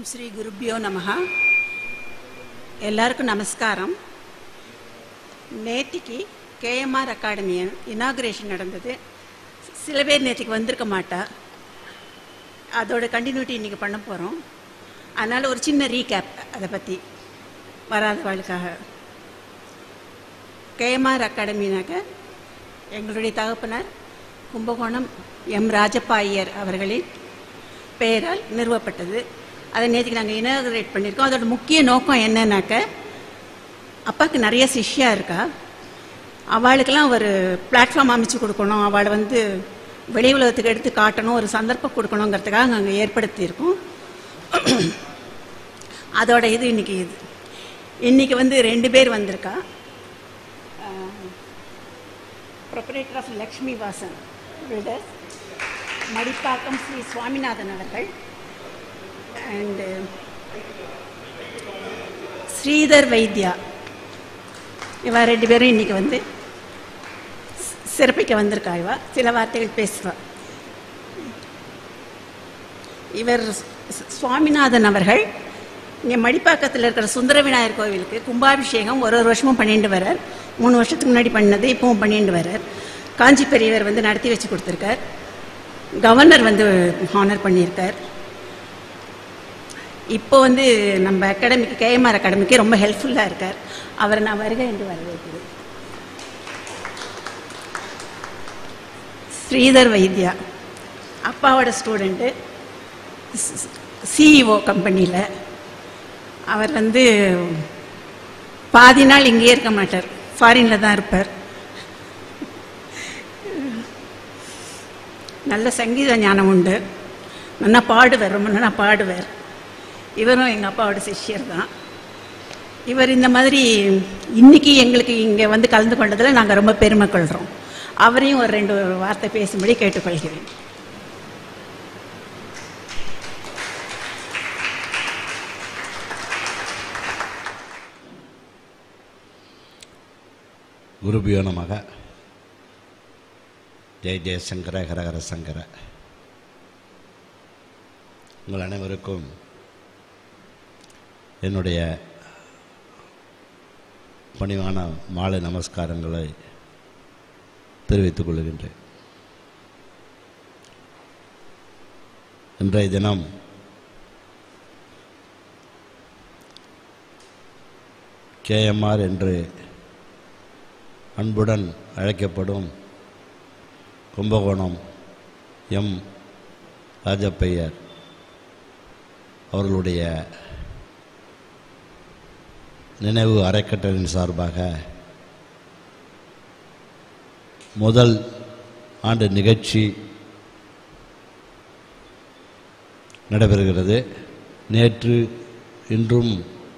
ஓம் ஸ்ரீ குருப்பியோ நமஹ எல்லாருக்கும் நமஸ்காரம் நேத்திக்கு கேஎம்ஆர் அகாடமி இனாகுரேஷன் நடந்தது சில பேர் நேற்றுக்கு வந்திருக்க மாட்டா அதோட கண்டினியூட்டி இன்றைக்கி பண்ண போகிறோம் அதனால் ஒரு சின்ன ரீகேப் அதை பற்றி வராதவர்களுக்காக கேஎம்ஆர் அகாடமினாக்க எங்களுடைய தகப்பனார் கும்பகோணம் எம் ராஜப்பா ஐயர் அவர்களின் பெயரால் நிறுவப்பட்டது அதை நேற்றுக்கு நாங்கள் இனாகரேட் பண்ணியிருக்கோம் அதோட முக்கிய நோக்கம் என்னன்னாக்க அப்பாவுக்கு நிறைய சிஷ்யா இருக்கா அவளுக்கெல்லாம் ஒரு பிளாட்ஃபார்ம் அமைச்சு கொடுக்கணும் அவளை வந்து வெளி உலகத்துக்கு எடுத்து காட்டணும் ஒரு சந்தர்ப்பம் கொடுக்கணுங்கிறதுக்காக நாங்கள் ஏற்படுத்தியிருக்கோம் அதோட இது இன்னைக்கு இது இன்னைக்கு வந்து ரெண்டு பேர் வந்திருக்கா proprietor of Lakshmi Vasan builders Madipakkam Shri Swaminathan அவர்கள் அண்டு ஸ்ரீதர் வைத்யா இவ ரெண்டு பேரும் இன்னைக்கு வந்து சி- சிறப்பிக்க வந்திருக்கா இவ சில வார்த்தைகள் பேசுவா இவர் சு- சுவாமிநாதன் அவர்கள் இங்கே மடிப்பாக்கத்தில் இருக்கிற சுந்தர விநாயகர் கோவிலுக்கு கும்பாபிஷேகம் ஒரு ஒரு வருஷமும் பண்ணிட்டு வரார் மூணு வருஷத்துக்கு முன்னாடி பண்ணது இப்பவும் பண்ணிட்டு வரார் காஞ்சி பெரியவர் வந்து நடத்தி வச்சு கொடுத்துருக்கார் கவர்னர் வந்து ஹானர் பண்ணியிருக்கார் இப்போ வந்து நம்ம அகாடமிக்கு கேஎம்ஆர் அகாடமிக்கு ரொம்ப ஹெல்ப்ஃபுல்லாக இருக்கார் அவரை நான் வருக என்று வரவேற்கிறேன் ஸ்ரீதர் வைத்யா அப்பாவோட ஸ்டூடெண்ட்டு சிஇஓ கம்பெனியில் அவர் வந்து பாதி நாள் இங்கேயே இருக்க மாட்டார் ஃபாரினில் தான் இருப்பார் நல்ல சங்கீத ஞானம் உண்டு நல்லா பாடுவார் ரொம்ப நல்லா பாடுவார் இவரும் எங்கள் அப்பாவோட சிஷ்யர் தான் இவர் இந்த மாதிரி இன்னைக்கு எங்களுக்கு இங்கே வந்து கலந்து கொண்டதில் நாங்கள் ரொம்ப பெருமை கொள்கிறோம் அவரையும் ஒரு ரெண்டு வார்த்தை பேசும்படி கேட்டுக்கொள்கிறேன் குருபியோ நமக ஜெய் ஜெயசங்கர ஹரஹர சங்கர உங்கள் அனைவருக்கும் என்னுடைய பணிவான மாலை நமஸ்காரங்களை தெரிவித்துக் கொள்கின்றேன் இன்றைய தினம் கேஎம்ஆர் என்று அன்புடன் அழைக்கப்படும் கும்பகோணம் எம் ராஜப்பையர் அவர்களுடைய நினைவு அறக்கட்டளையின் சார்பாக முதல் ஆண்டு நிகழ்ச்சி நடைபெறுகிறது நேற்று இன்றும்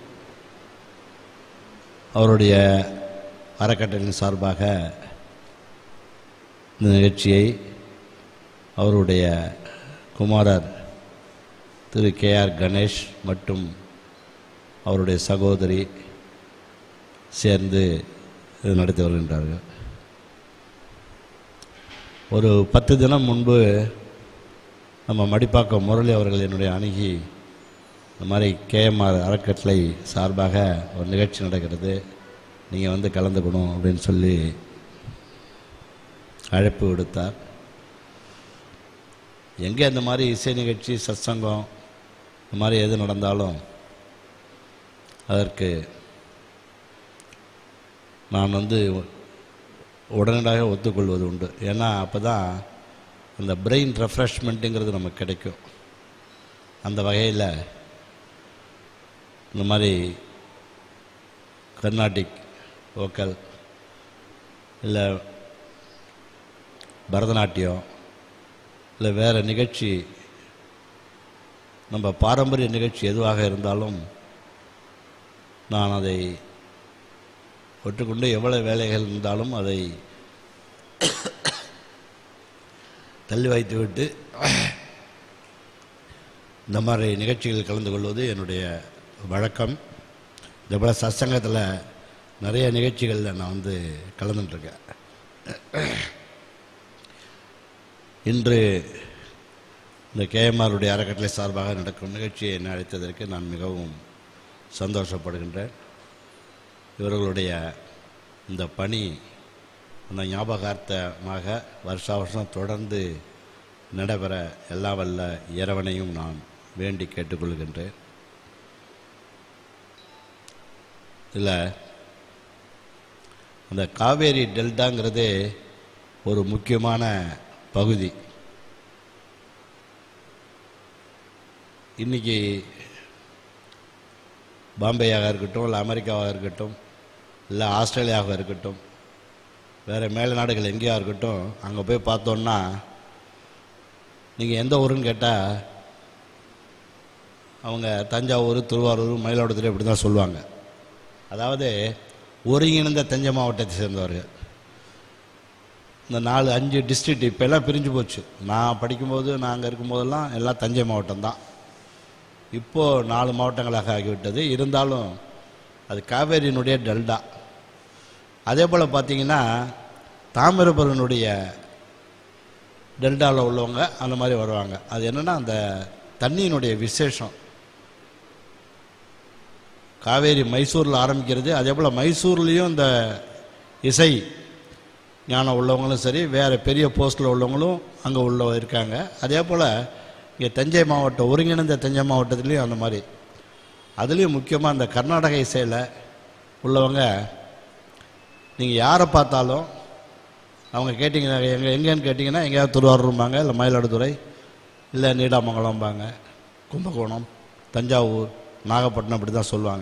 அவருடைய அறக்கட்டளையின் சார்பாக இந்த நிகழ்ச்சியை அவருடைய குமாரர் திரு கே ஆர் கணேஷ் மற்றும் அவருடைய சகோதரி சேர்ந்து இது நடத்தி வருகின்றார்கள் ஒரு பத்து தினம் முன்பு நம்ம மடிப்பாக்கம் முரளி அவர்கள் என்னுடைய அணுகி இந்த மாதிரி கேஎம்ஆர் அறக்கட்டளை சார்பாக ஒரு நிகழ்ச்சி நடக்கிறது நீங்கள் வந்து கலந்துக்கணும் அப்படின்னு சொல்லி அழைப்பு விடுத்தார் எங்கே இந்த மாதிரி இசை நிகழ்ச்சி சத்சங்கம் இந்த மாதிரி எது நடந்தாலும் அதற்கு நான் வந்து உடனடியாக ஒத்துக்கொள்வது உண்டு ஏன்னா அப்போ தான் அந்த பிரெயின் ரெஃப்ரெஷ்மெண்ட்டுங்கிறது நமக்கு கிடைக்கும் அந்த வகையில் இந்த மாதிரி கர்நாடிக் வோக்கல் இல்லை பரதநாட்டியம் இல்லை வேறு நிகழ்ச்சி நம்ம பாரம்பரிய நிகழ்ச்சி எதுவாக இருந்தாலும் நான் அதை ஒற்றுக்கொண்டு எவ்வளவு வேலைகள் இருந்தாலும் அதை தள்ளி வைத்துவிட்டு இந்த மாதிரி நிகழ்ச்சிகளில் கலந்து கொள்வது என்னுடைய வழக்கம் இதே போல் சத்சங்கத்தில் நிறைய நிகழ்ச்சிகளில் நான் வந்து கலந்துட்டுருக்கேன் இன்று இந்த கேஎம்ஆருடைய அறக்கட்டளை சார்பாக நடக்கும் நிகழ்ச்சியை என்னை அழைத்ததற்கு நான் மிகவும் சந்தோஷப்படுகின்றேன் இவர்களுடைய இந்த பணி அந்த ஞாபகார்த்தமாக வருஷா வருஷம் தொடர்ந்து நடைபெற எல்லா வல்ல இறைவனையும் நான் வேண்டி கேட்டுக்கொள்கின்றேன் இதில் அந்த காவேரி டெல்டாங்கிறதே ஒரு முக்கியமான பகுதி இன்னைக்கு பாம்பேயாக இருக்கட்டும் இல்லை அமெரிக்காவாக இருக்கட்டும் இல்லை ஆஸ்திரேலியாவாக இருக்கட்டும் வேறு மேல நாடுகள் எங்கேயா இருக்கட்டும் அங்கே போய் பார்த்தோன்னா நீங்கள் எந்த ஊருன்னு கேட்டால் அவங்க தஞ்சாவூர் திருவாரூர் மயிலாடுதுறை இப்படி தான் சொல்லுவாங்க அதாவது ஒருங்கிணைந்த தஞ்சை மாவட்டத்தை சேர்ந்தவர்கள் இந்த நாலு அஞ்சு டிஸ்ட்ரிக்ட் இப்போ எல்லாம் பிரிஞ்சு போச்சு நான் படிக்கும்போது நான் அங்கே இருக்கும்போதெல்லாம் எல்லாம் தஞ்சை மாவட்டம் தான் இப்போது நாலு மாவட்டங்களாக ஆகிவிட்டது இருந்தாலும் அது காவேரியினுடைய டெல்டா அதே போல் பார்த்தீங்கன்னா தாமிரபரனுடைய டெல்டாவில் உள்ளவங்க அந்த மாதிரி வருவாங்க அது என்னென்னா அந்த தண்ணியினுடைய விசேஷம் காவேரி மைசூரில் ஆரம்பிக்கிறது அதே போல் மைசூர்லேயும் இந்த இசை ஞானம் உள்ளவங்களும் சரி வேறு பெரிய போஸ்ட்டில் உள்ளவங்களும் அங்கே உள்ள இருக்காங்க அதே போல் இங்கே தஞ்சை மாவட்டம் ஒருங்கிணைந்த தஞ்சை மாவட்டத்துலேயும் அந்த மாதிரி அதுலேயும் முக்கியமாக இந்த கர்நாடக இசையில் உள்ளவங்க நீங்கள் யாரை பார்த்தாலும் அவங்க கேட்டிங்கன்னா எங்கே எங்கேன்னு கேட்டிங்கன்னா எங்கேயாவது திருவாரூர்பாங்க இல்லை மயிலாடுதுறை இல்லை நீடாமங்கலம்பாங்க கும்பகோணம் தஞ்சாவூர் நாகப்பட்டினம் அப்படி தான் சொல்லுவாங்க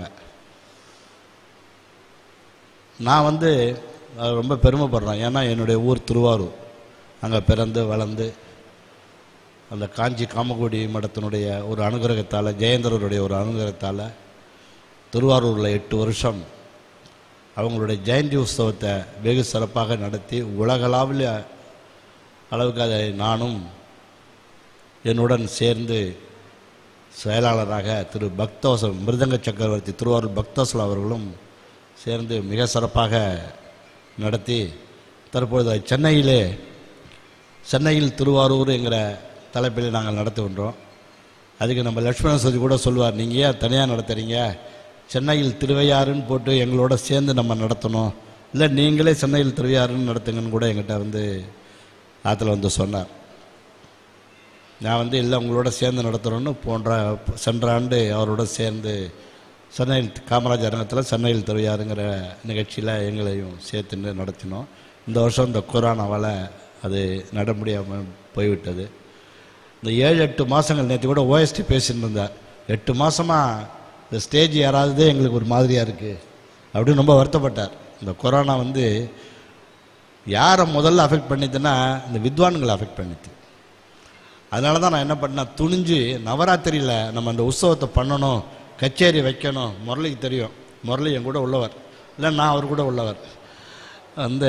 நான் வந்து அது ரொம்ப பெருமைப்படுறேன் ஏன்னா என்னுடைய ஊர் திருவாரூர் அங்கே பிறந்து வளர்ந்து அந்த காஞ்சி காமகோடி மடத்தினுடைய ஒரு அனுகிரகத்தால் ஜெயேந்திரருடைய ஒரு அனுகிரகத்தால் திருவாரூரில் எட்டு வருஷம் அவங்களுடைய ஜெயந்தி உற்சவத்தை வெகு சிறப்பாக நடத்தி உலகளாவிய அளவுக்கு அதை நானும் என்னுடன் சேர்ந்து செயலாளராக திரு பக்தவசல் மிருதங்க சக்கரவர்த்தி திருவாரூர் பக்தவசல் அவர்களும் சேர்ந்து மிக சிறப்பாக நடத்தி தற்பொழுது சென்னையிலே சென்னையில் திருவாரூர் என்கிற தலைப்பில் நாங்கள் நடத்துகின்றோம் அதுக்கு நம்ம லட்சுமண சதி கூட சொல்லுவார் நீங்கள் ஏன் தனியாக நடத்துகிறீங்க சென்னையில் திருவையாறுன்னு போட்டு எங்களோட சேர்ந்து நம்ம நடத்தணும் இல்லை நீங்களே சென்னையில் திருவையாறுன்னு நடத்துங்கன்னு கூட எங்கிட்ட வந்து ஆற்றுல வந்து சொன்னார் நான் வந்து இல்லை உங்களோட சேர்ந்து நடத்துகிறோன்னு போன்ற சென்ற ஆண்டு அவரோட சேர்ந்து சென்னையில் காமராஜர் அரங்கத்தில் சென்னையில் திருவையாறுங்கிற நிகழ்ச்சியில் எங்களையும் சேர்த்துன்னு நடத்தினோம் இந்த வருஷம் இந்த கொரோனாவால் அது நட முடியாமல் போய்விட்டது இந்த ஏழு எட்டு மாதங்கள் நேற்று கூட ஓஎஸ்டி பேசிட்டு இருந்தார் எட்டு மாதமாக இந்த ஸ்டேஜ் யாராவது எங்களுக்கு ஒரு மாதிரியாக இருக்குது அப்படின்னு ரொம்ப வருத்தப்பட்டார் இந்த கொரோனா வந்து யாரை முதல்ல அஃபெக்ட் பண்ணிதுன்னா இந்த வித்வான்களை அஃபெக்ட் பண்ணிது அதனால தான் நான் என்ன பண்ணேன் துணிஞ்சு நவராத்திரியில் நம்ம அந்த உற்சவத்தை பண்ணணும் கச்சேரி வைக்கணும் முரளிக்கு தெரியும் முரளி என் கூட உள்ளவர் இல்லை நான் அவர் கூட உள்ளவர் அந்த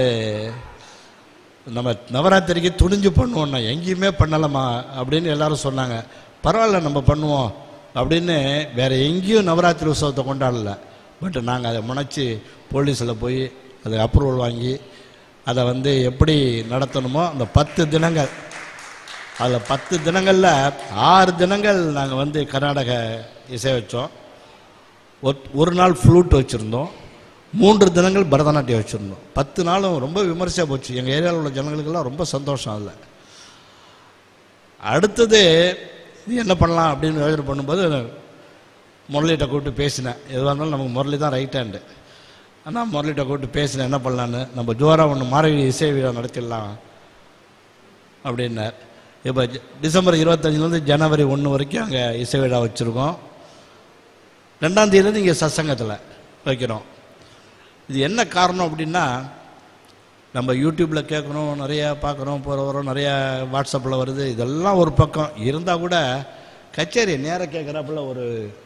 நம்ம நவராத்திரிக்கு துணிஞ்சு பண்ணுவோம்னா எங்கேயுமே பண்ணலாமா அப்படின்னு எல்லாரும் சொன்னாங்க பரவாயில்ல நம்ம பண்ணுவோம் அப்படின்னு வேற எங்கேயும் நவராத்திரி உற்சவத்தை கொண்டாடல பட் நாங்கள் அதை முனைச்சி போலீஸில் போய் அதை அப்ரூவல் வாங்கி அதை வந்து எப்படி நடத்தணுமோ அந்த பத்து தினங்கள் அதில் பத்து தினங்களில் ஆறு தினங்கள் நாங்கள் வந்து கர்நாடக இசை வச்சோம் ஒரு- ஒரு நாள் ஃப்ளூட் வச்சுருந்தோம் மூன்று தினங்கள் பரதநாட்டியம் வச்சுருந்தோம் பத்து நாளும் ரொம்ப விமர்சையாக போச்சு எங்கள் ஏரியாவில் உள்ள ஜனங்களுக்கெல்லாம் ரொம்ப சந்தோஷம் அதில் அடுத்தது இது என்ன பண்ணலாம் அப்படின்னு யோசனை பண்ணும்போது முரளிகிட்ட கூப்பிட்டு பேசினேன் எதுவாக இருந்தாலும் நமக்கு முரளி தான் ரைட் ஹேண்டு ஆனால் முரளிகிட்ட கூப்பிட்டு பேசினேன் என்ன பண்ணலான்னு நம்ம ஜோராக ஒன்று மாறவி இசை விழா நடத்திடலாம் அப்படின்னார் இப்போ ஜ- டிசம்பர் இருபத்தஞ்சிலேருந்து ஜனவரி ஒன்று வரைக்கும் அங்கே இசை விழா வச்சுருக்கோம் ரெண்டாம் தேதியிலேருந்து இங்கே சத்சங்கத்தில் வைக்கிறோம் இது என்ன காரணம் அப்படின்னா நம்ம யூடியூப்பில் கேட்குறோம் நிறையா பார்க்குறோம் போகிற வரோம் நிறையா வாட்ஸ்அப்பில் வருது இதெல்லாம் ஒரு பக்கம் இருந்தால் கூட கச்சேரி நேராக கேட்குறாப்புல ஒரு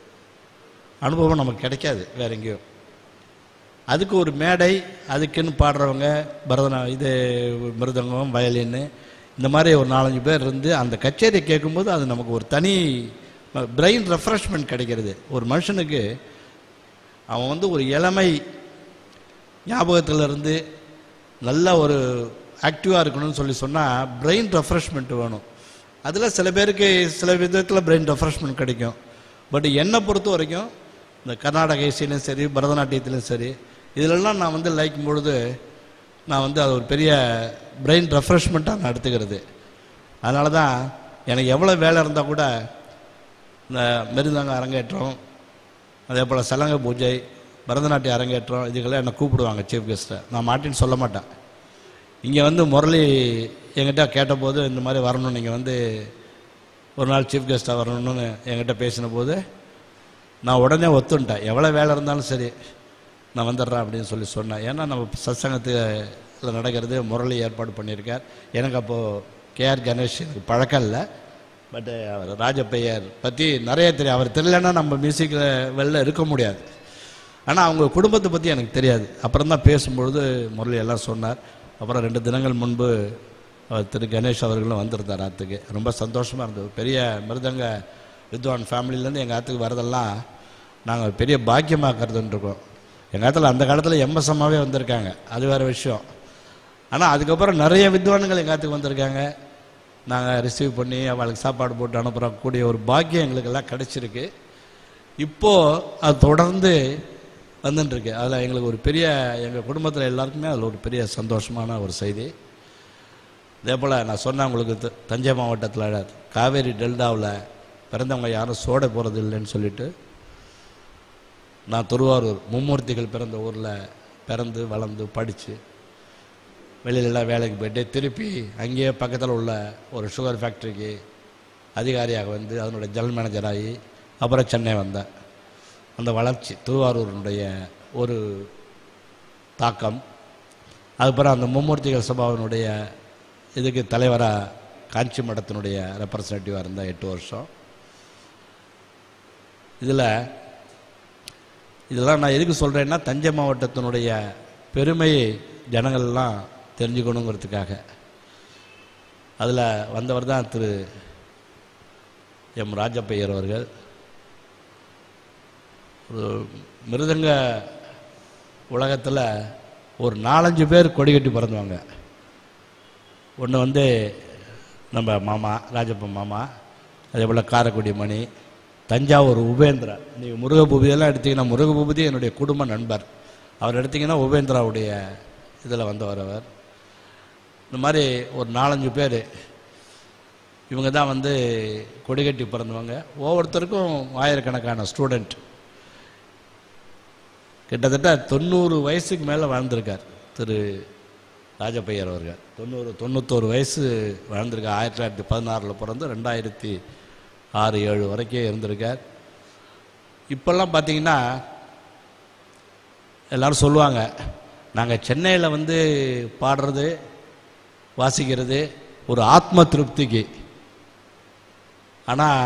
அனுபவம் நமக்கு கிடைக்காது வேற எங்கேயும் அதுக்கு ஒரு மேடை அதுக்குன்னு பாடுறவங்க பரதநா இது மிருதங்கம் வயலின்னு இந்த மாதிரி ஒரு நாலஞ்சு பேர் இருந்து அந்த கச்சேரியை கேட்கும்போது அது நமக்கு ஒரு தனி பிரெயின் ரெஃப்ரெஷ்மெண்ட் கிடைக்கிறது ஒரு மனுஷனுக்கு அவன் வந்து ஒரு இளமை ஞாபகத்துல இருந்து நல்ல ஒரு ஆக்டிவாக இருக்கணும்னு சொல்லி சொன்னால் பிரெயின் ரெஃப்ரெஷ்மெண்ட் வேணும் அதில் சில பேருக்கு சில விதத்தில் பிரெயின் ரெஃப்ரெஷ்மெண்ட் கிடைக்கும் பட் என்னை பொறுத்த வரைக்கும் இந்த கர்நாடக இசையிலும் சரி பரதநாட்டியத்திலும் சரி இதிலெல்லாம் நான் வந்து லைக்கும் பொழுது நான் வந்து அது ஒரு பெரிய பிரெயின் ரெஃப்ரெஷ்மெண்ட்டாக நான் எடுத்துக்கிறது அதனால தான் எனக்கு எவ்வளோ வேலை இருந்தால் கூட இந்த மிருதங்க அரங்கேற்றம் அதே போல் சலங்க பூஜை பரதநாட்டிய அரங்கேற்றம் இதுக்கெல்லாம் என்னை கூப்பிடுவாங்க சீஃப் கெஸ்ட்டை நான் மாட்டின்னு சொல்ல மாட்டேன் இங்கே வந்து முரளி என்கிட்ட கேட்டபோது இந்த மாதிரி வரணும் நீங்கள் வந்து ஒரு நாள் சீஃப் கெஸ்ட்டாக வரணும்னு என்கிட்ட பேசின போது நான் உடனே ஒத்துன்ட்டேன் எவ்வளோ வேலை இருந்தாலும் சரி நான் வந்துடுறேன் அப்படின்னு சொல்லி சொன்னேன் ஏன்னா நம்ம சத்சங்கத்தில் நடக்கிறது முரளி ஏற்பாடு பண்ணியிருக்கார் எனக்கு அப்போது கேஆர் கணேஷ் எனக்கு பழக்கம் இல்லை பட்டு அவர் ராஜப்பையர் பற்றி நிறைய தெரியும் அவர் தெரியலன்னா நம்ம மியூசிக்கில் வெளில இருக்க முடியாது ஆனால் அவங்க குடும்பத்தை பற்றி எனக்கு தெரியாது அப்புறம் தான் பேசும்பொழுது முரளி எல்லாம் சொன்னார் அப்புறம் ரெண்டு தினங்கள் முன்பு அவர் திரு கணேஷ் அவர்களும் வந்திருந்தார் ஆற்றுக்கு ரொம்ப சந்தோஷமாக இருந்தது பெரிய மிருதங்க வித்வான் ஃபேமிலியிலேருந்து எங்கள் ஆற்றுக்கு வரதெல்லாம் நாங்கள் பெரிய பாக்கியமாக கருதுன்ருக்கோம் எங்கள் ஆற்றுல அந்த காலத்தில் எம்எஸ்எம்மாவே வந்திருக்காங்க அது வேறு விஷயம் ஆனால் அதுக்கப்புறம் நிறைய வித்வான்கள் எங்கள் ஆற்றுக்கு வந்திருக்காங்க நாங்கள் ரிசீவ் பண்ணி அவளுக்கு சாப்பாடு போட்டு அனுப்புகிறக்கூடிய ஒரு பாக்கியம் எங்களுக்கெல்லாம் கிடைச்சிருக்கு இப்போது அது தொடர்ந்து வந்துட்டுருக்கு அதில் எங்களுக்கு ஒரு பெரிய எங்கள் குடும்பத்தில் எல்லாருக்குமே அதில் ஒரு பெரிய சந்தோஷமான ஒரு செய்தி அதே போல் நான் சொன்னேன் உங்களுக்கு த- தஞ்சை மாவட்டத்தில் காவேரி டெல்டாவில் பிறந்தவங்க யாரும் சோட போகிறது இல்லைன்னு சொல்லிட்டு நான் திருவாரூர் மும்மூர்த்திகள் பிறந்த ஊரில் பிறந்து வளர்ந்து படித்து வெளியிலலாம் வேலைக்கு போயிட்டு திருப்பி அங்கேயே பக்கத்தில் உள்ள ஒரு சுகர் ஃபேக்ட்ரிக்கு அதிகாரியாக வந்து அதனுடைய ஜெனரல் மேனேஜர் ஆகி அப்புறம் சென்னை வந்தேன் அந்த வளர்ச்சி திருவாரூரினுடைய ஒரு தாக்கம் அதுக்கப்புறம் அந்த மும்மூர்த்திகள் சபாவினுடைய இதுக்கு தலைவராக காஞ்சி மடத்தினுடைய ரெப்ரசன்டேட்டிவாக இருந்தேன் எட்டு வருஷம் இதில் இதெல்லாம் நான் எதுக்கு சொல்கிறேன்னா தஞ்சை மாவட்டத்தினுடைய பெருமையை ஜனங்கள்லாம் தெரிஞ்சுக்கணுங்கிறதுக்காக அதில் வந்தவர் தான் திரு எம் ராஜப்பையர் அவர்கள் ஒரு மிருதங்க உலகத்தில் ஒரு நாலஞ்சு பேர் கொடி கட்டி பிறந்தவங்க ஒன்று வந்து நம்ம மாமா ராஜப்ப மாமா அதே போல் காரைக்குடி மணி தஞ்சாவூர் உபேந்திரா நீங்கள் முருகபூபதியெல்லாம் எடுத்தீங்கன்னா முருகபூபதி என்னுடைய குடும்ப நண்பர் அவர் எடுத்தீங்கன்னா உபேந்திராவுடைய இதில் வந்தவர் அவர் இந்த மாதிரி ஒரு நாலஞ்சு பேர் இவங்க தான் வந்து கொடிகட்டி பிறந்தவங்க ஒவ்வொருத்தருக்கும் ஆயிரக்கணக்கான ஸ்டூடெண்ட் கிட்டத்தட்ட தொண்ணூறு வயசுக்கு மேலே வாழ்ந்திருக்கார் திரு ராஜப்பையர் அவர்கள் தொண்ணூறு தொண்ணூத்தோரு வயசு வாழ்ந்திருக்கார் ஆயிரத்தி தொள்ளாயிரத்தி பதினாறில் பிறந்து ரெண்டாயிரத்தி ஆறு ஏழு வரைக்கும் இருந்திருக்கார் இப்போல்லாம் பார்த்தீங்கன்னா எல்லாரும் சொல்லுவாங்க நாங்கள் சென்னையில் வந்து பாடுறது வாசிக்கிறது ஒரு ஆத்ம திருப்திக்கு ஆனால்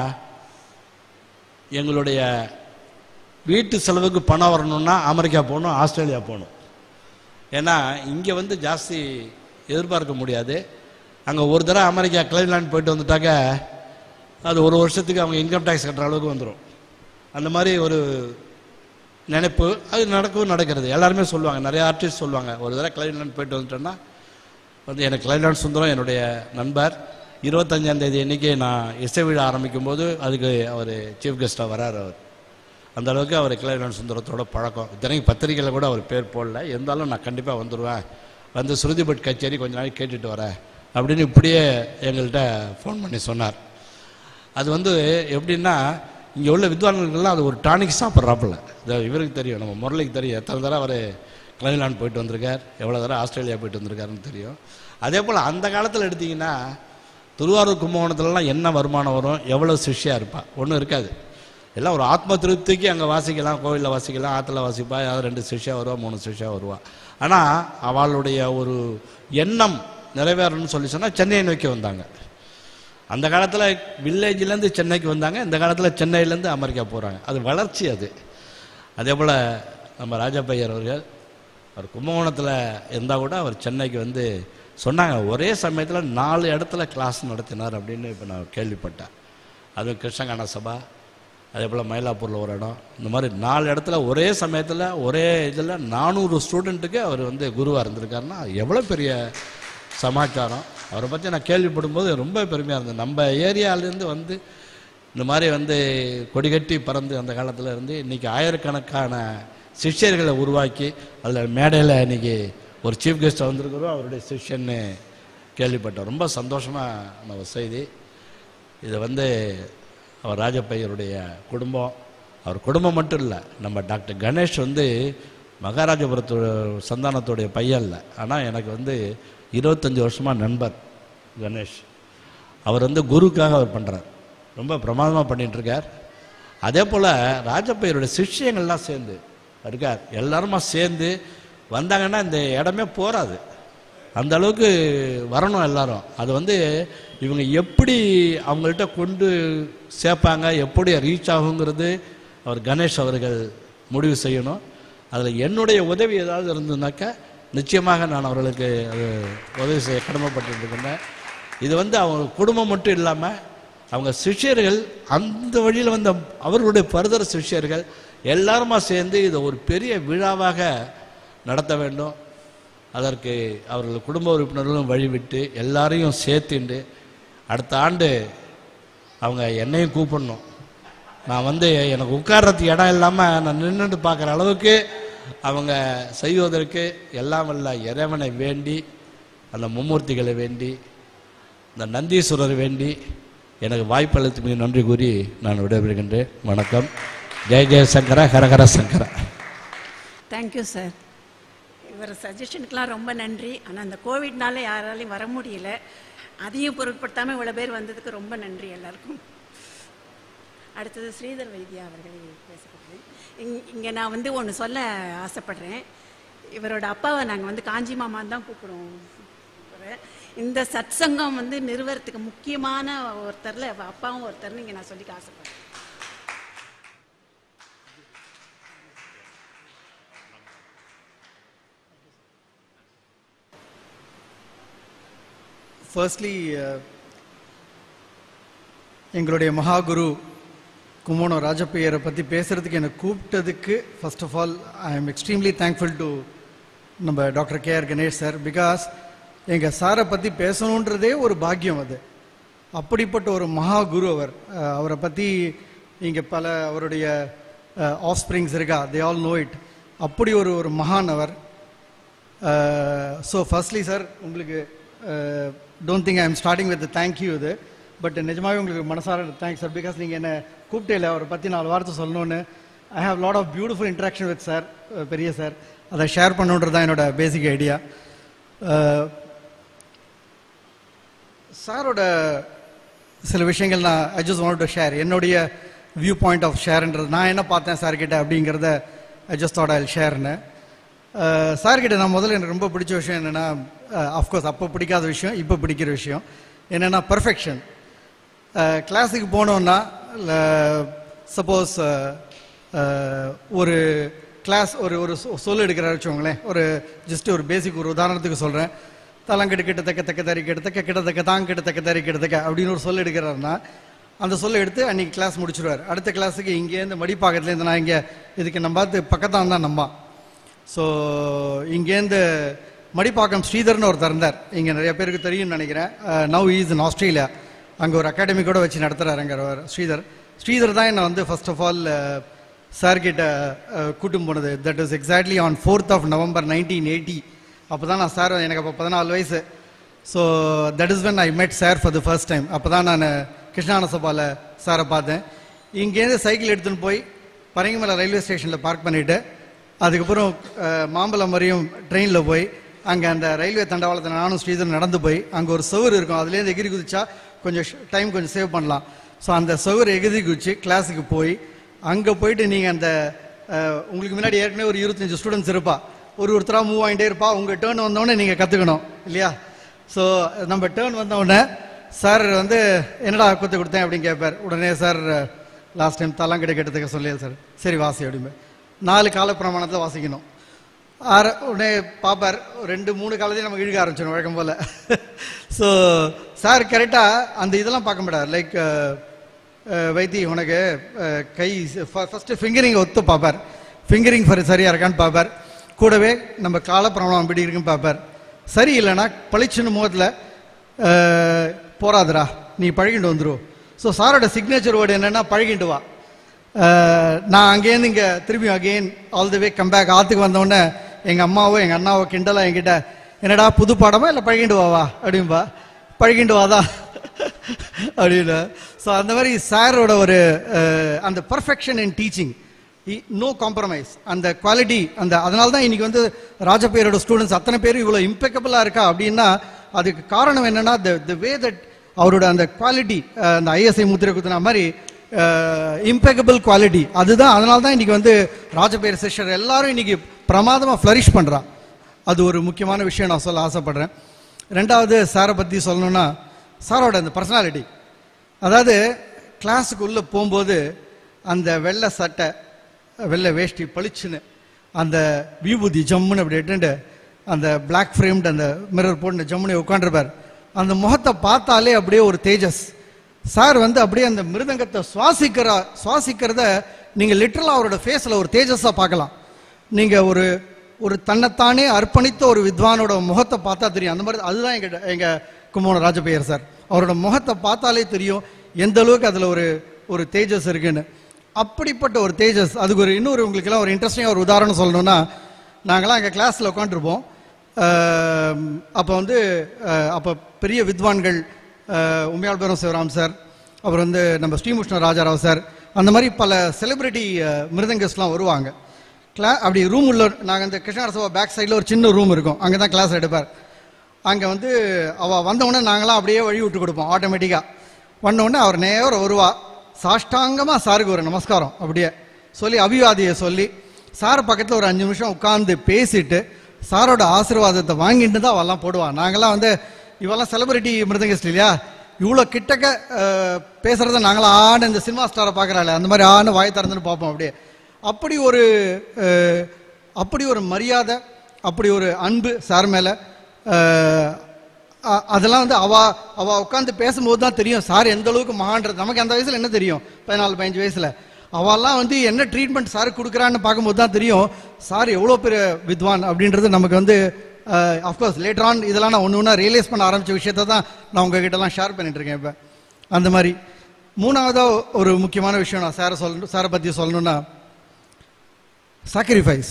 எங்களுடைய வீட்டு செலவுக்கு பணம் வரணும்னா அமெரிக்கா போகணும் ஆஸ்திரேலியா போகணும் ஏன்னா இங்கே வந்து ஜாஸ்தி எதிர்பார்க்க முடியாது அங்கே ஒரு தடவை அமெரிக்கா கிளைவ்லாண்ட் போயிட்டு வந்துட்டாக்க அது ஒரு வருஷத்துக்கு அவங்க இன்கம் டேக்ஸ் கட்டுற அளவுக்கு வந்துடும் அந்த மாதிரி ஒரு நினைப்பு அது நடக்கவும் நடக்கிறது எல்லாருமே சொல்லுவாங்க நிறைய ஆர்டிஸ்ட் சொல்லுவாங்க ஒரு தடவை கிளைவ்லாண்ட் போயிட்டு வந்துட்டோன்னா வந்து எனக்கு கிளைலாண்ட் சுந்தரம் என்னுடைய நண்பர் இருபத்தஞ்சாம் தேதி அன்னைக்கு நான் இசை விழா ஆரம்பிக்கும் போது அதுக்கு அவர் சீஃப் கெஸ்ட்டாக வரார் அவர் அந்த அளவுக்கு அவர் கிளைலாண்ட் சுந்தரத்தோட பழக்கம் இத்தனைக்கு பத்திரிக்கையில் கூட அவர் பேர் போடல இருந்தாலும் நான் கண்டிப்பாக வந்துடுவேன் வந்து ஸ்ருதிபட் கச்சேரி கொஞ்ச நாளைக்கு கேட்டுட்டு வரேன் அப்படின்னு இப்படியே எங்கள்கிட்ட ஃபோன் பண்ணி சொன்னார் அது வந்து எப்படின்னா இங்கே உள்ள வித்வான்களுக்கெல்லாம் அது ஒரு டானிக் சாப்பிட்றாப்புல இது இவருக்கு தெரியும் நம்ம முரளிக்கு தெரியும் எத்தனை தடவை அவர் கிளைலாண்ட் போயிட்டு வந்திருக்கார் எவ்வளோ தடவை ஆஸ்திரேலியா போயிட்டு வந்திருக்காருன்னு தெரியும் அதே போல் அந்த காலத்தில் எடுத்தீங்கன்னா திருவாரூர் கும்பகோணத்துலலாம் என்ன வருமானம் வரும் எவ்வளோ சிஷ்யா இருப்பா ஒன்றும் இருக்காது எல்லாம் ஒரு ஆத்ம திருப்திக்கு அங்கே வாசிக்கலாம் கோவிலில் வாசிக்கலாம் ஆற்றுல வாசிப்பா யாராவது ரெண்டு சிஷ்யா வருவா மூணு சிஷ்யா வருவா ஆனால் அவளுடைய ஒரு எண்ணம் நிறைவேறணும்னு சொல்லி சொன்னால் சென்னையை நோக்கி வந்தாங்க அந்த காலத்தில் வில்லேஜ்லேருந்து சென்னைக்கு வந்தாங்க இந்த காலத்தில் சென்னையிலேருந்து அமெரிக்கா போகிறாங்க அது வளர்ச்சி அது அதே போல் நம்ம ராஜப்பையர் அவர்கள் அவர் கும்பகோணத்தில் இருந்தால் கூட அவர் சென்னைக்கு வந்து சொன்னாங்க ஒரே சமயத்தில் நாலு இடத்துல கிளாஸ் நடத்தினார் அப்படின்னு இப்போ நான் கேள்விப்பட்டேன் அதுவும் கிருஷ்ணகான சபா அதே போல் மயிலாப்பூரில் ஒரு இடம் இந்த மாதிரி நாலு இடத்துல ஒரே சமயத்தில் ஒரே இதில் நானூறு ஸ்டூடெண்ட்டுக்கு அவர் வந்து குருவாக இருந்திருக்காருன்னா எவ்வளோ பெரிய சமாச்சாரம் அவரை பற்றி நான் கேள்விப்படும்போது ரொம்ப பெருமையாக இருந்தது நம்ம ஏரியாவிலேருந்து வந்து இந்த மாதிரி வந்து கொடிகட்டி பறந்து அந்த காலத்தில் இருந்து இன்றைக்கி ஆயிரக்கணக்கான சிஷ்யர்களை உருவாக்கி அதில் மேடையில் இன்னைக்கு ஒரு சீஃப் கெஸ்ட்டாக வந்திருக்கிறோம் அவருடைய சிஷ்யன்னு கேள்விப்பட்டோம் ரொம்ப சந்தோஷமான ஒரு செய்தி இது வந்து அவர் ராஜப்பையருடைய குடும்பம் அவர் குடும்பம் மட்டும் இல்லை நம்ம டாக்டர் கணேஷ் வந்து மகாராஜபுரத்து சந்தானத்துடைய பையன் இல்லை ஆனால் எனக்கு வந்து இருபத்தஞ்சி வருஷமாக நண்பர் கணேஷ் அவர் வந்து குருக்காக அவர் பண்ணுறார் ரொம்ப பிரமாதமாக பண்ணிட்டு இருக்கார் அதே போல் ராஜப்பையருடைய சிஷ்யங்கள்லாம் சேர்ந்து இருக்கார் எல்லாருமா சேர்ந்து வந்தாங்கன்னா இந்த இடமே போராது அந்த அளவுக்கு வரணும் எல்லாரும் அது வந்து இவங்க எப்படி அவங்கள்ட்ட கொண்டு சேர்ப்பாங்க எப்படி ரீச் ஆகுங்கிறது அவர் கணேஷ் அவர்கள் முடிவு செய்யணும் அதில் என்னுடைய உதவி ஏதாவது இருந்ததுனாக்கா நிச்சயமாக நான் அவர்களுக்கு அது உதவி செய்ய கடமைப்பட்டு இருக்கின்றேன் இது வந்து அவங்க குடும்பம் மட்டும் இல்லாமல் அவங்க சிஷ்யர்கள் அந்த வழியில் வந்த அவர்களுடைய பருதர சிஷ்யர்கள் எல்லாருமா சேர்ந்து இதை ஒரு பெரிய விழாவாக நடத்த வேண்டும் அதற்கு அவர்கள் குடும்ப உறுப்பினர்களும் வழிவிட்டு எல்லாரையும் சேர்த்துண்டு அடுத்த ஆண்டு அவங்க என்னையும் கூப்பிடணும் நான் வந்து எனக்கு உட்கார்றதுக்கு இடம் இல்லாமல் நான் நின்றுட்டு பார்க்குற அளவுக்கு அவங்க செய்வதற்கு எல்லாம் வல்ல இறைவனை வேண்டி அந்த மும்மூர்த்திகளை வேண்டி இந்த நந்தீஸ்வரர் வேண்டி எனக்கு வாய்ப்பளித்து மிக நன்றி கூறி நான் விடைபெறுகின்றேன் வணக்கம் ஜெய ஜெய சங்கர ஹரஹர சங்கர தேங்க்யூ சார் இவர் சஜஷனுக்கெலாம் ரொம்ப நன்றி ஆனால் அந்த கோவிட்னால யாராலையும் வர முடியல அதையும் பொருட்படுத்தாமல் இவ்வளோ பேர் வந்ததுக்கு ரொம்ப நன்றி எல்லாருக்கும் அடுத்தது ஸ்ரீதர் வைத்தியா அவர்கள் பேசப்படுது இங் இங்கே நான் வந்து ஒன்று சொல்ல ஆசைப்படுறேன் இவரோட அப்பாவை நாங்கள் வந்து காஞ்சி மாமான்னு தான் கூப்பிடுவோம் இவரை. இந்த சத்சங்கம் வந்து நிறுவறதுக்கு முக்கியமான ஒருத்தரில் அப்பாவும் ஒருத்தர்னு இங்கே நான் சொல்லிக்க ஆசைப்படுறேன் ஃபர்ஸ்ட்லி எங்களுடைய மகாகுரு கும்போணம் ராஜப்பையரை பற்றி பேசுகிறதுக்கு என்னை கூப்பிட்டதுக்கு first of all I am extremely thankful to நம்ம doctor K R Ganesh sir because எங்கள் சாரை பற்றி பேசணுன்றதே ஒரு பாக்கியம் அது அப்படிப்பட்ட ஒரு மகா குரு அவர் அஹ், அவரை பற்றி இங்கே பல அவருடைய ஆஃப் ஸ்ப்ரிங்ஸ் இருக்கா தே ஆல் நோ இட் அப்படி ஒரு ஒரு மகான் அவர் ஸோ ஃபர்ஸ்ட்லி சார் உங்களுக்கு don't think I am starting with thank you இது பட் நிஜமாவே உங்களுக்கு மனசார தேங்க்ஸ் சார் பிகாஸ் நீங்கள் என்ன கூப்பிட்டே அவரை பற்றி நாலு வார்த்தை சொல்லணும்னு I have lot of beautiful interaction with sir பெரிய சார் அதை ஷேர் பண்ணுன்றது தான் என்னோட பேசிக் ஐடியா சாரோட சில விஷயங்கள் நான் I just want to share என்னுடைய வியூ பாயிண்ட் ஆஃப் ஷேர்ன்றது நான் என்ன பார்த்தேன் சார் கிட்ட அப்படிங்கிறத ஐ ஜஸ்ட் தாட் ஐ ஷேர்னு சார் கிட்ட நான் முதல்ல எனக்கு ரொம்ப பிடிச்ச விஷயம் என்னென்னா அஃப்கோர்ஸ் அப்போ பிடிக்காத விஷயம் இப்போ பிடிக்கிற விஷயம் என்னென்னா பர்ஃபெக்ஷன் கிளாஸுக்கு போனோன்னா சப்போஸ் ஒரு கிளாஸ் ஒரு ஒரு சொ- சொல் எடுக்கிறாரு வச்சுக்கோங்களேன் ஒரு ஜஸ்ட் ஒரு பேசிக் ஒரு உதாரணத்துக்கு சொல்கிறேன் தலங்கெடு கிட்டத்தக்க தக்க தறி கிட்டத்தக்க கிட்டத்தக்க தான் கிட்டத்தக்க தறி கிட்டத்தக்க அப்படின்னு ஒரு சொல் எடுக்கிறாருன்னா அந்த சொல்லை எடுத்து அன்னைக்கு கிளாஸ் முடிச்சிருவார் அடுத்த கிளாஸுக்கு இங்கேருந்து மடிப்பாக்கத்துலேருந்து நான் இங்கே இதுக்கு நம்ம பார்த்து பக்கத்தான் தான் நம்பா ஸோ இங்கேருந்து மடிப்பாக்கம் ஸ்ரீதர்னு ஒருத்தர் இருந்தார் இங்கே நிறைய பேருக்கு தெரியும்னு நினைக்கிறேன் நவ் இஸ் இன் ஆஸ்திரேலியா அங்கே ஒரு அகாடமி கூட வச்சு நடத்துகிறாருங்கிற ஸ்ரீதர் ஸ்ரீதர் தான் என்னை வந்து ஃபர்ஸ்ட் ஆஃப் ஆல் சார் கிட்ட கூட்டும் போனது that is exactly on fourth of November nineteen eighty அப்போ தான் நான் சார் எனக்கு அப்போ பதினாலு வயசு so that is when I met sir for the first time அப்போ தான் நான் கிருஷ்ணான சபாவில் சாரை பார்த்தேன் இங்கேருந்து சைக்கிள் எடுத்துன்னு போய் பரங்கிமலை ரயில்வே ஸ்டேஷனில் பார்க் பண்ணிவிட்டு அதுக்கப்புறம் அஹ், மாம்பழம் வரையும் ட்ரெயினில் போய் அங்கே அந்த ரயில்வே தண்டவாளத்தில் நானும் ஸ்ரீதர் நடந்து போய் அங்கே ஒரு சுவர் இருக்கும் அதுலேருந்து எகிரி குதிச்சா கொஞ்சம் டைம் கொஞ்சம் சேவ் பண்ணலாம் ஸோ அந்த சுவர் எகிரி குதிச்சு கிளாஸுக்கு போய் அங்கே போயிட்டு நீங்கள் அந்த அஹ், உங்களுக்கு முன்னாடி ஏற்கனவே ஒரு இருபத்தஞ்சு ஸ்டூடெண்ட்ஸ் இருப்பா ஒரு ஒருத்தராக மூவ் ஆகிட்டே இருப்பா உங்கள் டேர்ன் வந்தோடனே நீங்கள் கற்றுக்கணும் இல்லையா ஸோ நம்ம டேர்ன் வந்தவுடனே சார் வந்து என்னடா குத்து கொடுத்தேன் அப்படின்னு கேட்பார் உடனே சார் லாஸ்ட் டைம் தலாங்கடை கேட்டதுக்கு சொல்லியா சார் சரி வாசி அப்படிம்பேன் நாலு கால பிரமாணத்தில் வாசிக்கணும் ஆறு உடனே பார்ப்பார் ரெண்டு மூணு காலத்தையும் நம்ம இழுக்க ஆரம்பிச்சிடும் வழக்கம் போல் ஸோ சார் கரெக்டாக அந்த இதெல்லாம் பார்க்க மாட்டார் லைக் வைத்தி உனக்கு அஹ், கை ஃபஸ்ட்டு ஃபிங்கரிங் ஒத்து பார்ப்பார் ஃபிங்கரிங் ஃபார் சரியாக இருக்கான்னு பார்ப்பார் கூடவே நம்ம கால பிரமாணம் எப்படி இருக்குன்னு பார்ப்பார் சரியில்லைன்னா பளிச்சுன்னு முகத்தில் அஹ், போறாதுடா நீ பழகிட்டு வந்துரு ஸோ சாரோட சிக்னேச்சர் வேர்டு என்னன்னா பழகிட்டு வா அஹ், நான் அங்கேருந்து இங்கே திரும்பி again all the way come back ஆற்றுக்கு வந்தோடனே எங்கள் அம்மாவோ எங்கள் அண்ணாவோ கிண்டலா என்கிட்ட என்னடா புது பாடமா இல்லை பழகிட்டு வாவா அப்படின்பா பழகிட்டு வாதா அப்படின்னு ஸோ அந்த மாதிரி சாரோட ஒரு அஹ், அந்த perfection in teaching no compromise அந்த குவாலிட்டி அந்த அதனால தான் இன்னைக்கு வந்து ராஜபேரோட ஸ்டூடெண்ட்ஸ் அத்தனை பேர் இவ்வளோ இம்பெக்கபிளாக இருக்கா அப்படின்னா அதுக்கு காரணம் என்னன்னா த த வே தட் அவரோட அந்த குவாலிட்டி அந்த ஐஎஸ்ஐ முத்திரை குத்துன மாதிரி இம்பெக்கபிள் குவாலிட்டி அதுதான் அதனால தான் இன்னைக்கு வந்து ராஜபேர் சிஸ்டர் எல்லாரும் இன்னைக்கு பிரமாதமாக ஃப்ளரிஷ் பண்ணுறான் அது ஒரு முக்கியமான விஷயம் நான் சொல்ல ஆசைப்படுறேன் ரெண்டாவது சாரை பற்றி சொல்லணும்னா சாரோட அந்த பர்சனாலிட்டி அதாவது கிளாஸுக்கு உள்ளே போகும்போது அந்த வெள்ளை சட்டை வெள்ளை வேஷ்டி பளிச்சுன்னு அந்த விபூதி ஜம்முன்னு அப்படி எட்டுண்டு அந்த Black ஃப்ரேம்டு அந்த மிரர் போட்டு ஜம்முன்னு உட்காந்துருப்பார் அந்த முகத்தை பார்த்தாலே அப்படியே ஒரு தேஜஸ் சார் வந்து அப்படியே அந்த மிருதங்கத்தை சுவாசிக்கிற சுவாசிக்கிறத நீங்கள் லிட்டரலாக அவரோட ஃபேஸில் ஒரு தேஜஸாக பார்க்கலாம் நீங்கள் ஒரு ஒரு தன்னைத்தானே அர்ப்பணித்த ஒரு வித்வானோட முகத்தை பார்த்தா தெரியும் அந்த மாதிரி அதுதான் எங்க எங்க கும்போண ராஜபையர் சார் அவரோட முகத்தை பார்த்தாலே தெரியும் எந்த அளவுக்கு அதில் ஒரு ஒரு தேஜஸ் இருக்குன்னு அப்படிப்பட்ட ஒரு தேஜஸ் அதுக்கு ஒரு இன்னொரு உங்களுக்கெல்லாம் ஒரு இன்ட்ரெஸ்டிங்காக ஒரு உதாரணம் சொல்லணும்னா நாங்களாம் எங்கள் கிளாஸில் உட்காந்துருப்போம் அப்போ வந்து அப்போ பெரிய வித்வான்கள் அஹ், உமையாள் பேரம் சிவராம் சார் அப்புறம் வந்து நம்ம ஸ்ரீமுஷ்ண ராஜாராவ் சார் அந்த மாதிரி பல செலிபிரிட்டி மிருதங்கஸ்லாம் வருவாங்க கிளா அப்படி ரூம் உள்ள நாங்கள் இந்த கிருஷ்ணார சபா பேக் சைடில் ஒரு சின்ன ரூம் இருக்கும் அங்கே தான் கிளாஸ் எடுப்பார் அங்கே வந்து அவள் வந்தவுடனே நாங்களாம் அப்படியே வழி விட்டு கொடுப்போம் ஆட்டோமேட்டிக்காக வந்தவுடனே அவர் நேரம் வருவா சாஷ்டாங்கமாக சாருக்கு ஒரு நமஸ்காரம் அப்படியே சொல்லி அபிவாதியை சொல்லி சார் பக்கத்தில் ஒரு அஞ்சு நிமிஷம் உட்கார்ந்து பேசிட்டு சாரோட ஆசீர்வாதத்தை வாங்கிட்டு தான் அவெல்லாம் போடுவான் நாங்களாம் வந்து இவெல்லாம் செலிபிரிட்டி மிருதங்கஸ்ட் இல்லையா இவ்வளோ கிட்டக்க அஹ், பேசுறத நாங்களாம் ஆன இந்த சினிமா ஸ்டாரை பார்க்குறாள் அந்த மாதிரி ஆன வாய் திறந்துன்னு பார்ப்போம் அப்படியே அப்படி ஒரு அஹ், அப்படி ஒரு மரியாதை அப்படி ஒரு அன்பு சார் மேலே அதெல்லாம் வந்து அவ அவ உட்காந்து பேசும்போது தான் தெரியும் சார் எந்த அளவுக்கு மகான்றது நமக்கு அந்த வயசுல என்ன தெரியும் பதினாலு பதினஞ்சு வயசுல அவெல்லாம் வந்து என்ன ட்ரீட்மெண்ட் சார் கொடுக்குறான்னு பார்க்கும்போது தான் தெரியும் சார் எவ்வளோ பெரிய வித்வான் அப்படின்றது நமக்கு வந்து அஃப்கோர்ஸ் லேட்டர் ஆன் இதெல்லாம் நான் ஒன்று ஒன்றா ரியலைஸ் பண்ண ஆரம்பிச்ச விஷயத்த தான் நான் உங்ககிட்டலாம் ஷேர் பண்ணிட்டு இருக்கேன் இப்போ அந்த மாதிரி மூணாவதாக ஒரு முக்கியமான விஷயம் நான் சாரை சொல்லணும் சாரை பற்றி சொல்லணும்னா சாக்ரிஃபைஸ்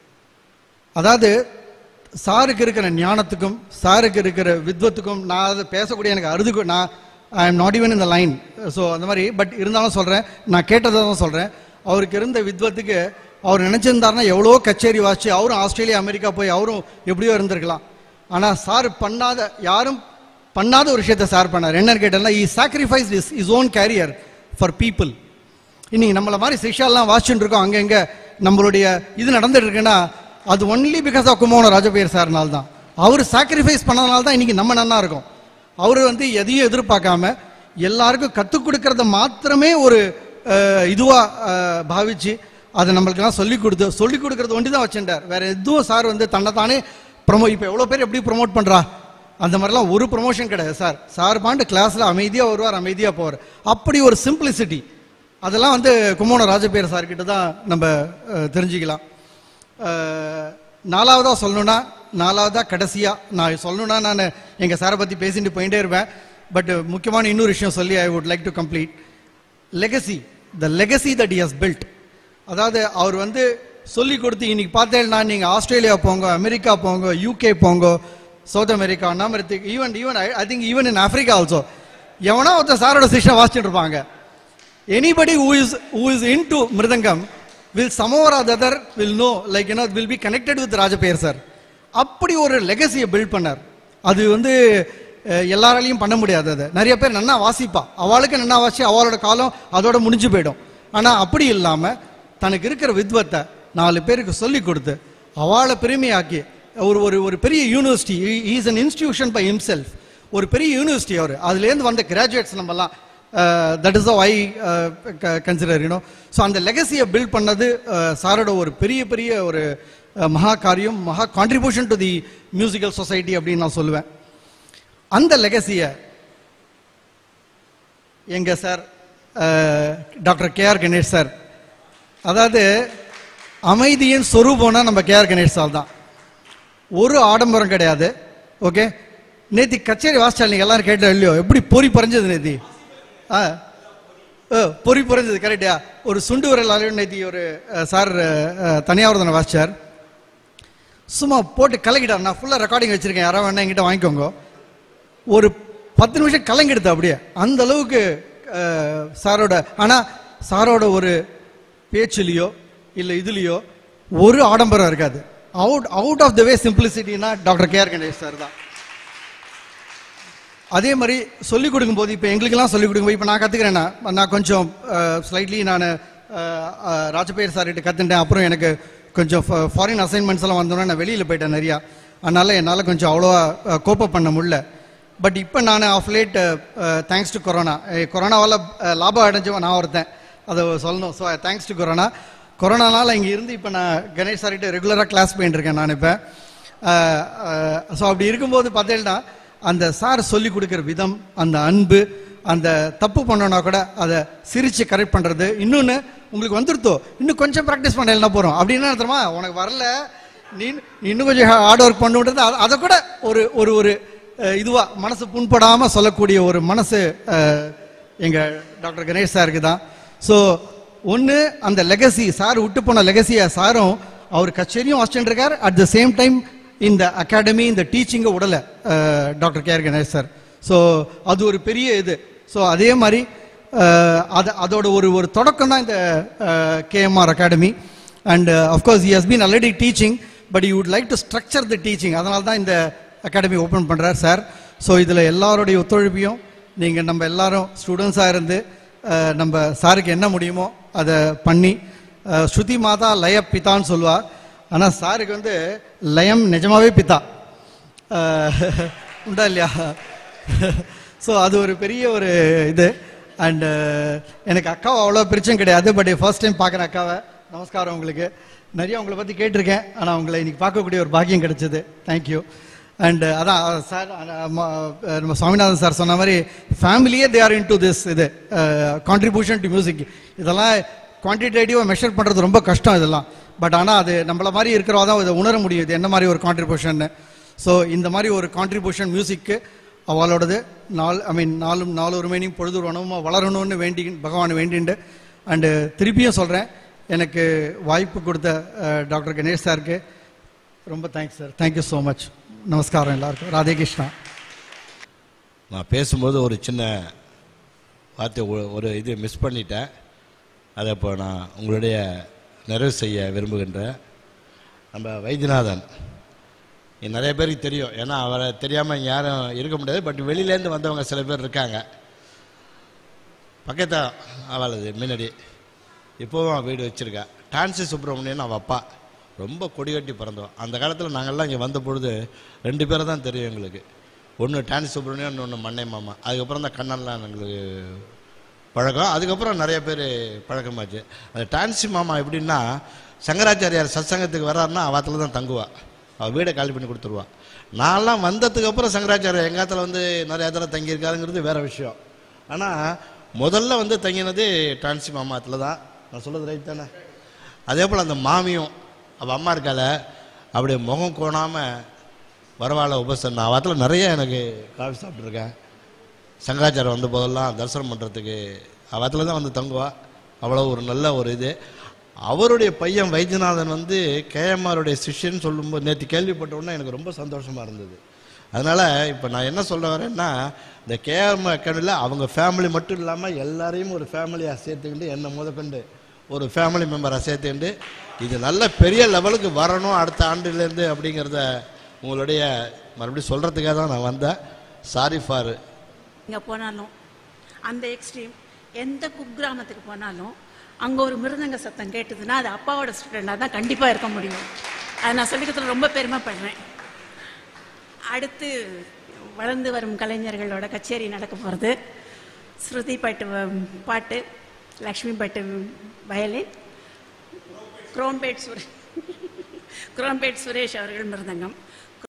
அதாவது சாருக்கு இருக்கிற ஞானத்துக்கும் சாருக்கு இருக்கிற வித்வத்துக்கும் நான் அதை பேசக்கூடிய எனக்கு அருதுக்கு நான் ஐ எம் நாட் ஈவன் இந்த லைன் ஸோ அந்த மாதிரி பட் இருந்தாலும் சொல்கிறேன் நான் கேட்டதை தான் சொல்கிறேன் அவருக்கு இருந்த வித்வத்துக்கு அவர் நினச்சிருந்தாருன்னா எவ்வளோ கச்சேரி வாசிச்சு அவரும் ஆஸ்திரேலியா அமெரிக்கா போய் அவரும் எப்படியோ இருந்திருக்கலாம் ஆனால் சார் பண்ணாத யாரும் பண்ணாத ஒரு விஷயத்தை சார் பண்ணார் என்னன்னு கேட்டேன்னா he sacrifice his his own career for people இன்னைக்கு நம்மள மாதிரி சிஷாலாம் வாசிச்சுட்டு இருக்கோம் அங்கங்க நம்மளுடைய இது நடந்துட்டு இருக்குன்னா அது ஒன்லி பிகாஸ் ஆஃப் கும்போண ராஜபேர் சார்னால தான் அவர் சாக்ரிஃபைஸ் பண்ணதுனால தான் இன்னைக்கு நம்ம நன்னா இருக்கோம் அவர் வந்து எதையும் எதிர்பார்க்காம எல்லாருக்கும் கற்றுக் கொடுக்கறத மாத்திரமே ஒரு அஹ், இதுவா அஹ், பாவிச்சு அதை நம்மளுக்கெல்லாம் சொல்லி கொடுத்து சொல்லி கொடுக்கறது ஒண்டி தான் வச்சுட்டார் வேற எதுவும் சார் வந்து தன்னைத்தானே ப்ரொமோ இப்போ எவ்வளோ பேர் எப்படி ப்ரொமோட் பண்றா அந்த மாதிரிலாம் ஒரு ப்ரொமோஷன் கிடையாது சார் சார் பாண்டு கிளாஸ்ல அமைதியா வருவார் அமைதியா போவார் அப்படி ஒரு சிம்பிளிசிட்டி அதெல்லாம் வந்து கும்போண ராஜபேர் சார் கிட்ட தான் நம்ம அஹ், தெரிஞ்சுக்கலாம் அஹ், நாலாவதா சொல்லணும்னா நாலாவதா கடைசியா நான் சொல்லணும்னா நான் எங்க சாரை பத்தி பேசிட்டு போயிட்டே இருப்பேன் பட் முக்கியமான இன்னொரு விஷயம் சொல்லி I would like to complete legacy the legacy that has built அதாவது அவர் வந்து சொல்லி கொடுத்து இன்னைக்கு பார்த்தேன்னா நீங்க ஆஸ்திரேலியா போங்க அமெரிக்கா போங்க யூகே போங்க south America America even even I think even in Africa also எவனா ஒருத்தன் சாரோட சிஷ்டம் வாசிச்சுட்டு இருப்பாங்க anybody who is who is into mridangam will somehow or other will know like you know will be connected with Rajaper sir அப்படி ஒரு லெகசியை build பண்ணார் அது வந்து அஹ், எல்லாராலையும் பண்ண முடியாது அது நிறைய பேர் நன்னா வாசிப்பா அவளுக்கு நன்னா வாசி அவளோட காலம் அதோட முடிஞ்சு போயிடும் ஆனா அப்படி இல்லாம தனக்கு இருக்கிற வித்வத்தை நாலு பேருக்கு சொல்லி கொடுத்து அவளை பெருமையாக்கி ஒரு ஒரு ஒரு பெரிய university is an institution by himself ஒரு பெரிய யூனிவர்சிட்டி அவர் அதுலேருந்து வந்த கிராஜுவேட்ஸ் நம்மலாம் that is I consider you know so அந்த லெகசியை பில்ட் பண்ணது uh, சாரோட ஒரு பெரிய பெரிய ஒரு uh, மகா காரியம் மகா contribution to the musical society அப்படின்னு நான் சொல்லுவேன் அந்த லெகசியை எங்க sir doctor K R Ganesh sir அதாவது அமைதியின் சொரூபம்னா நம்ம கே ஆர் கணேஷ் சார் தான் ஒரு ஆடம்பரம் கிடையாது ஓகே நேத்தி கச்சேரி வாசிச்சால் நீங்கள் எல்லாரும் கேட்டோம் இல்லையோ எப்படி பொறி பறிஞ்சது நேத்தி ஆ ஓ பொறி பறிஞ்சது கரெக்டா ஒரு சுண்டு விரல் அளவு நேத்தி ஒரு அஹ், சார் அஹ், தனியாவர்தனை வாசிச்சார் சும்மா போட்டு கலக்கிட்டார் நான் ஃபுல்லாக ரெக்கார்டிங் வச்சிருக்கேன் யாராவது வேணா என்கிட்ட வாங்கிக்கோங்க ஒரு பத்து நிமிஷம் கலங்கிடுது அப்படியே அந்த அளவுக்கு அஹ், சாரோட ஆனால் சாரோட ஒரு பேச்சுலேயோ இல்லை இதுலேயோ ஒரு ஆடம்பரம் இருக்காது out out of the way சிம்பிளிசிட்டினா doctor K R Ganesh sir தான் அதே மாதிரி சொல்லிக் கொடுக்கும்போது இப்போ எங்களுக்கெல்லாம் சொல்லிக் கொடுக்கும்போது இப்போ நான் கற்றுக்கிறேன்னா நான் கொஞ்சம் ஸ்லைட்லி நான் ராஜபேர் சார்கிட்ட கற்றுட்டேன் அப்புறம் எனக்கு கொஞ்சம் ஃபாரின் அசைன்மெண்ட்ஸ் எல்லாம் வந்தோன்னா நான் வெளியில் போயிட்டேன் நிறையா அதனால் என்னால் கொஞ்சம் அவ்வளோவா கோப்பப் பண்ண முடியல பட் இப்போ நான் of late thanks to corona கொரோனாவால் லாபம் அடைஞ்சவன் நான் ஒருத்தன் அதை சொல்லணும் ஸோ தேங்க்ஸ் டு கொரோனா கொரோனானால இங்கே இருந்து இப்போ நான் கணேஷ் சார்கிட்ட ரெகுலராக கிளாஸ் போயிட்டு இருக்கேன் நான் இப்போ ஸோ அப்படி இருக்கும்போது பார்த்தீங்கன்னா அந்த சார் சொல்லி கொடுக்குற விதம் அந்த அன்பு அந்த தப்பு பண்ணோன்னா கூட அதை சிரிச்சு கரெக்ட் பண்ணுறது இன்னொன்று உங்களுக்கு வந்துருத்தோ இன்னும் கொஞ்சம் ப்ராக்டிஸ் பண்ண என்ன போகிறோம் அப்படின்னா தெரியுமா உனக்கு வரல நீ நீ இன்னும் கொஞ்சம் ஹார்ட் ஒர்க் பண்ணுன்றது அத- அதை கூட ஒரு ஒரு ஒரு அஹ், இதுவா மனசு புண்படாமல் சொல்லக்கூடிய ஒரு மனசு அஹ், எங்க டாக்டர் கணேஷ் சாருக்கு தான் ஸோ ஒன்று அந்த லெகசி சார் விட்டு போன லெகசியை சாரும் அவர் கச்சேரியும் வாசிச்சுட்டு இருக்கார் அட் த சேம் டைம் இந்த அகாடமி இந்த டீச்சிங்கை விடல அஹ், doctor K R Ganesh sir so அது ஒரு பெரிய இது ஸோ அதே மாதிரி அஹ், அது அதோட ஒரு ஒரு தொடக்கம் தான் இந்த KMR academy and of course he has been already teaching but you would like to structure the teaching அதனால தான் இந்த அகாடமி ஓப்பன் பண்ணுறார் சார் ஸோ இதில் எல்லாருடைய ஒத்துழைப்பையும் நீங்கள் நம்ம எல்லாரும் ஸ்டூடெண்ட்ஸாக இருந்து அஹ், நம்ம சாருக்கு என்ன முடியுமோ அதை பண்ணி அஹ், ஸ்ருதி மாதா லய பிதான்னு சொல்லுவா ஆனால் சாருக்கு வந்து லயம் நிஜமாவே பிதா அஹ், உண்டா இல்லையா ஸோ அது ஒரு பெரிய ஒரு இது அண்ட் எனக்கு அக்காவை அவ்வளோ பிரச்சனை கிடையாது பட் ஃபர்ஸ்ட் டைம் பார்க்குறேன் அக்காவை நமஸ்காரம் உங்களுக்கு நிறைய உங்களை பற்றி கேட்டிருக்கேன் ஆனால் உங்களை இன்னைக்கு பார்க்கக்கூடிய ஒரு பாக்கியம் கிடைச்சது தேங்க்யூ அண்ட் அதான் சார் நம்ம சுவாமிநாதன் சார் சொன்ன மாதிரி ஃபேமிலியே they are into this இது கான்ட்ரிபியூஷன் டு மியூசிக் இதெல்லாம் குவான்டிடேட்டிவாக மெஷர் பண்ணுறது ரொம்ப கஷ்டம் இதெல்லாம் பட் ஆனால் அது நம்மள மாதிரி இருக்கிறவா தான் இதை உணர முடியும் இது என்ன மாதிரி ஒரு கான்ட்ரிபியூஷன் ஸோ இந்த மாதிரி ஒரு கான்ட்ரிபியூஷன் மியூசிக்கு அவளோடது நாள் ஐ மீன் நாளும் நாலு ஒருமையும் பொழுது வனமும் வளரணும்னு வேண்டி பகவான் வேண்டிண்டு அண்டு திருப்பியும் சொல்கிறேன் எனக்கு வாய்ப்பு கொடுத்த அஹ், டாக்டர் கணேஷ் சாருக்கு ரொம்ப தேங்க்ஸ் சார் தேங்க்யூ ஸோ மச் நமஸ்காரம் எல்லாருக்கும் ராதே கிருஷ்ணா நான் பேசும்போது ஒரு சின்ன வார்த்தை ஒ- ஒரு இது மிஸ் பண்ணிட்டேன் அதை இப்போ நான் உங்களுடைய நிறைவு செய்ய விரும்புகின்றேன் நம்ம வைத்தியநாதன் இது நிறைய பேருக்கு தெரியும் ஏன்னா அவரை தெரியாமல் இங்கே யாரும் இருக்க முடியாது பட் வெளியிலேருந்து வந்தவங்க சில பேர் இருக்காங்க பக்கத்தா அவளது முன்னாடி இப்போவும் அவன் வீடு வச்சிருக்கா டான்சி சுப்பிரமணியன் அவள் அப்பா ரொம்ப கொடி கட்டி பிறந்தோம் அந்த காலத்தில் நாங்கள்லாம் இங்கே வந்த பொழுது ரெண்டு பேரை தான் தெரியும் எங்களுக்கு ஒன்று டான்சி சுப்பிரமணியன் இன்னொன்று மண்ணை மாமா அதுக்கப்புறம் தான் கண்ணன்லாம் எங்களுக்கு பழக்கம் அதுக்கப்புறம் நிறைய பேர் பழக்கமாச்சு அந்த டான்சி மாமா எப்படின்னா சங்கராச்சாரியார் சத்சங்கத்துக்கு வர்றாருன்னா அவத்தில் தான் தங்குவா அவள் வீடை காலி பண்ணி கொடுத்துருவா நான்லாம் வந்ததுக்கு அப்புறம் சங்கராச்சாரியார் எங்காத்துல வந்து நிறைய இடத்துல தங்கியிருக்காருங்கிறது வேற விஷயம் ஆனால் முதல்ல வந்து தங்கினது டான்சி மாமாத்தில் தான் நான் சொல்றது ரைட் தானே அதே போல் அந்த மாமியும் அவள் அம்மா இருக்கால அப்படியே முகம் கோணாமல் வரவாழ உபசன் அவத்தில் நிறைய எனக்கு காஃபி சாப்பிட்ருக்கேன் சங்கராச்சாரம் வந்த போதெல்லாம் தரிசனம் பண்ணுறதுக்கு அவத்தில் தான் வந்து தங்குவா அவ்வளோ ஒரு நல்ல ஒரு இது அவருடைய பையன் வைத்தியநாதன் வந்து கேஎம்ஆருடைய சிஷ்யன்னு சொல்லும்போது நேற்று கேள்விப்பட்ட உடனே எனக்கு ரொம்ப சந்தோஷமாக இருந்தது அதனால் இப்போ நான் என்ன சொல்ல வரேன்னா இந்த கேஎம் அகாடமியில் அவங்க ஃபேமிலி மட்டும் இல்லாமல் எல்லாரையும் ஒரு ஃபேமிலியாக சேர்த்துக்கிட்டு என்னை முதற்கொண்டு ஒரு ஃபேமிலி மெம்பரை சேர்த்துக்கிட்டு இது நல்ல பெரிய லெவலுக்கு வரணும் அடுத்த ஆண்டுலேருந்து அப்படிங்கிறத உங்களுடைய மறுபடியும் சொல்கிறதுக்காக தான் நான் வந்தேன் சாரி ஃபார் இங்கே போனாலும் அந்த எக்ஸ்ட்ரீம் எந்த குக்கிராமத்துக்கு போனாலும் அங்கே ஒரு மிருதங்க சத்தம் கேட்டதுன்னா அது அப்பாவோட ஸ்டூடெண்டாக தான் கண்டிப்பாக இருக்க முடியும் அதை நான் சொல்லிக்கிறதுல ரொம்ப பெருமைப்படுறேன் அடுத்து வளர்ந்து வரும் கலைஞர்களோட கச்சேரி நடக்க போகிறது ஸ்ருதி பாட்டு வ- பாட்டு லக்ஷ்மி பாட்டு வயலின் குரோம்பேட் சுரேஷ் குரோம்பேட் சுரேஷ் அவர்கள் மிருதங்கம்